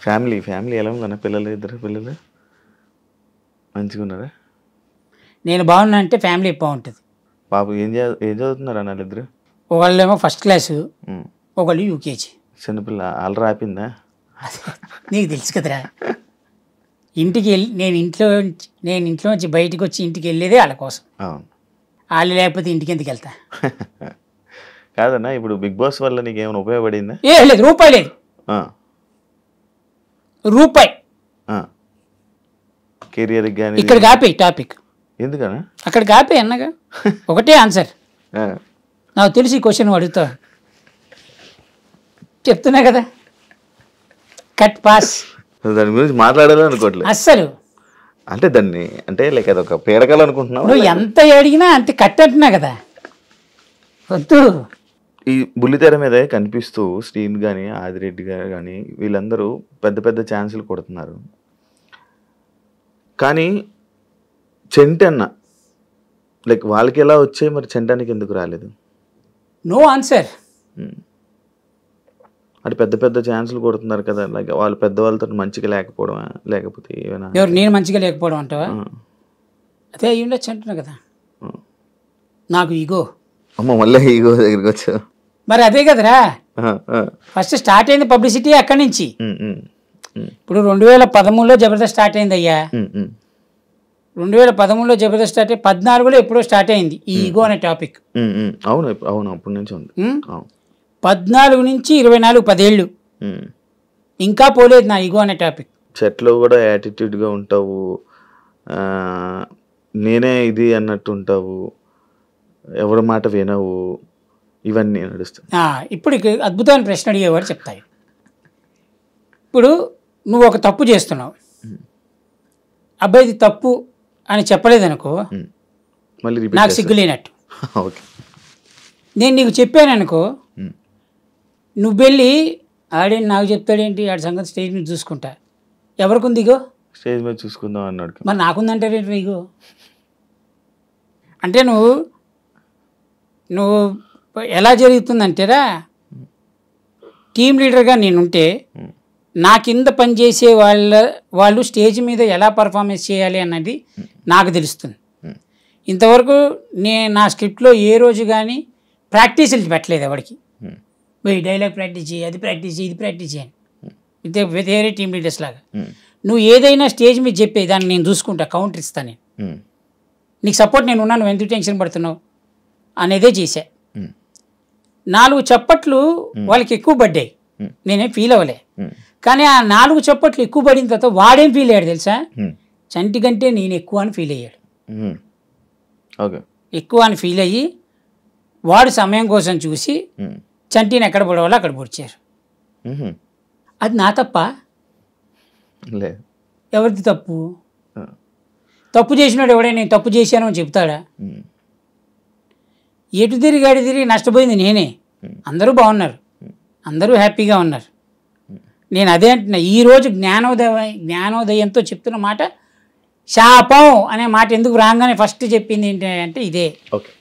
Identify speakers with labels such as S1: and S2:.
S1: Family family ఎలా ఉందన్న పిల్లలు ఇద్దరు పిల్లలు మంచిగా ఉన్నారా
S2: నేను బాగున్నా అంటే ఫ్యామిలీ బాగుంటుంది
S1: బాబు ఏం చే ఏం చదువుతున్నారు అన్న వాళ్ళిద్దరు
S2: ఒకళ్ళేమో ఫస్ట్ క్లాసు
S1: ఉమ్.
S2: ఒకళ్ళు యూకేజీ
S1: చిన్నపిల్ల అల్లరి ఆపిందా
S2: నీకు తెలుసు కదరా ఇంటికి వెళ్ళి నేను ఇంట్లో నుంచి- నేను ఇంట్లో నుంచి బయటకు వచ్చి ఇంటికి వెళ్ళేదే వాళ్ళ కోసం
S1: అవును
S2: వాళ్ళు లేకపోతే ఇంటికి ఎందుకు వెళ్తా
S1: కాదన్నా ఇప్పుడు బిగ్ బాస్ వల్ల నీకు ఏమైనా ఉపయోగపడిందా
S2: ఏ లేదు రూపాయి లేదు
S1: ఆ,
S2: రూపాయి
S1: ఆ. కెరియర్కి కానీ
S2: ఇక్కడ కాపే టాపిక్
S1: ఎందుకనా
S2: అక్కడ కాపే అన్నగా ఒకటే ఆన్సర్
S1: ఆ,
S2: నాకు తెలిసి ఈ క్వశ్చన్ అడుగుతా చెప్తున్నా కదా కట్ పాస్
S1: దాని గురించి మాట్లాడాలని అనుకోవట్లేదు
S2: అస్సలు
S1: అంటే దాన్ని అంటే లైక్ అదొక పీడకలు అనుకుంటున్నావు
S2: నువ్వు ఎంత అడిగినా అంత కట్ అంటున్నా కదా వద్దు
S1: ఈ బుల్లితెర మీద కనిపిస్తూ శ్రీన్ కానీ ఆదిరెడ్డి గారు కానీ వీళ్ళందరూ పెద్ద పెద్ద ఛాన్సులు కొడుతున్నారు కానీ చెంటన్న లైక్ వాళ్ళకి ఎలా వచ్చాయి మరి చెంటానికి ఎందుకు రాలేదు
S2: నో ఆన్సర్
S1: అంటే పెద్ద పెద్ద ఛాన్సులు కొడుతున్నారు కదా లైక్ వాళ్ళు పెద్దవాళ్ళతో మంచిగా లేకపోవడమా లేకపోతే ఏమైనా
S2: ఎవరు నేను మంచిగా లేకపోవడం అంటావా
S1: ఆ,
S2: అదే అయ్యి ఉండొచ్చు అంటున్నా కదా
S1: ఆ.
S2: నాకు ఇగో
S1: అమ్మ మళ్ళీ ఈగో దగ్గరికి వచ్చావు
S2: మరి అదే కదరా
S1: ఆ, ఆ.
S2: ఫస్ట్ స్టార్ట్ అయింది పబ్లిసిటీ అక్కడి నుంచి
S1: ఉమ్, ఉమ్, ఉమ్,
S2: ఇప్పుడు రెండు వేల పదమూడులో జబర్దస్త్ స్టార్ట్ అయింది అయ్యా
S1: ఉమ్, ఉమ్,
S2: రెండు వేల పదమూడులో జబర్దస్త్ స్టార్ట్ అయ్యి పద్నాలుగులో ఎప్పుడో స్టార్ట్ అయింది ఈ ఈగో అనే టాపిక్
S1: ఉమ్, ఉమ్. అవును అవును అప్పటి నుంచి ఉంది
S2: ఉమ్?
S1: అవును
S2: పద్నాలుగు నుంచి ఇరవై నాలుగు పదేళ్ళు
S1: ఉమ్.
S2: ఇంకా పోలేదు నా ఈగో అనే టాపిక్
S1: చెట్లో కూడా యాటిట్యూడ్గా ఉంటావు ఆ, నేనే ఇది అన్నట్టు ఉంటావు ఎవరి మాట వినవు ఇవన్నీ నడుస్తాయి
S2: ఆ, ఇప్పుడు ఇక అద్భుతమైన ప్రశ్న అడిగేవాడు చెప్తాయి ఇప్పుడు నువ్వు ఒక తప్పు చేస్తున్నావు అబ్బాయి ఇది తప్పు అని చెప్పలేదనుకో
S1: ఉమ్. మళ్ళీ
S2: నాకు
S1: రిపీట్
S2: సిగ్గు లేనట్టు
S1: ఓకే
S2: నేను నీకు చెప్పాను అనుకో
S1: ఉమ్.
S2: నువ్వు వెళ్ళి ఆడేంటి నాకు చెప్తాడేంటి ఆడి సంగతి స్టేజ్ మీద చూసుకుంటా ఎవరికి ఉంది ఇగో
S1: స్టేజ్ మీద చూసుకుందాం అన్నాడు
S2: మరి నాకుందంటారేంటి నీకు అంటే నువ్వు నువ్వు ఎలా జరుగుతుందంటేరా టీం లీడర్గా నేనుంటే
S1: ఉమ్.
S2: నా కింద పనిచేసే వాళ్ళ వాళ్ళు స్టేజ్ మీద ఎలా పర్ఫార్మెన్స్ చేయాలి అన్నది నాకు తెలుస్తుంది
S1: ఉమ్.
S2: ఇంతవరకు నేను నా స్క్రిప్ట్లో ఏ రోజు కానీ ప్రాక్టీసులు పెట్టలేదు ఎవరికి
S1: ఉమ్.
S2: పోయి డైలాగ్ ప్రాక్టీస్ చేయి అది ప్రాక్టీస్ చేయి ఇది ప్రాక్టీస్ చేయండి ఇదే వేరే టీం లీడర్స్ లాగా
S1: ఉమ్.
S2: నువ్వు ఏదైనా స్టేజ్ మీద చెప్పే దాన్ని నేను చూసుకుంటా కౌంటర్ ఇస్తాను నేను
S1: ఉమ్.
S2: నీకు సపోర్ట్ నేను ఉన్నాను నువ్వు ఎందుకు టెన్షన్ పడుతున్నావు అనేదే చేశా
S1: ఉమ్.
S2: నాలుగు చప్పట్లు వాళ్ళకి ఎక్కువ పడ్డాయి
S1: Hmm.
S2: నేనేం ఫీల్ అవ్వలే
S1: ఉమ్.
S2: కానీ ఆ నాలుగు చప్పట్లు ఎక్కువ పడిన తర్వాత వాడేం ఫీల్ అయ్యాడు తెలుసా
S1: ఉమ్.
S2: చంటి కంటే నేను ఎక్కువ అని ఫీల్ అయ్యాడు
S1: ఉమ్. ఓకే
S2: ఎక్కువ అని ఫీల్ అయ్యి వాడు సమయం కోసం చూసి
S1: ఉమ్.
S2: చంటిని ఎక్కడ పొడవాలో అక్కడ పొడిచారు
S1: ఉహుం.
S2: అది నా తప్ప
S1: లేదు
S2: ఎవరిది తప్పు
S1: ఆ.
S2: తప్పు చేసినాడు ఎవడైనా నేను తప్పు చేశాను అని చెప్తాడా
S1: ఉమ్.
S2: ఎటు తిరిగి అటు తిరిగి నష్టపోయింది నేనే అందరూ బాగున్నారు అందరూ హ్యాపీగా ఉన్నారు నేను అదే అంటున్నా ఈరోజు జ్ఞానోదయ జ్ఞానోదయంతో చెప్తున్న మాట శాపం అనే మాట ఎందుకు రాగానే ఫస్ట్ చెప్పింది ఏంటి అంటే ఇదే
S1: ఓకే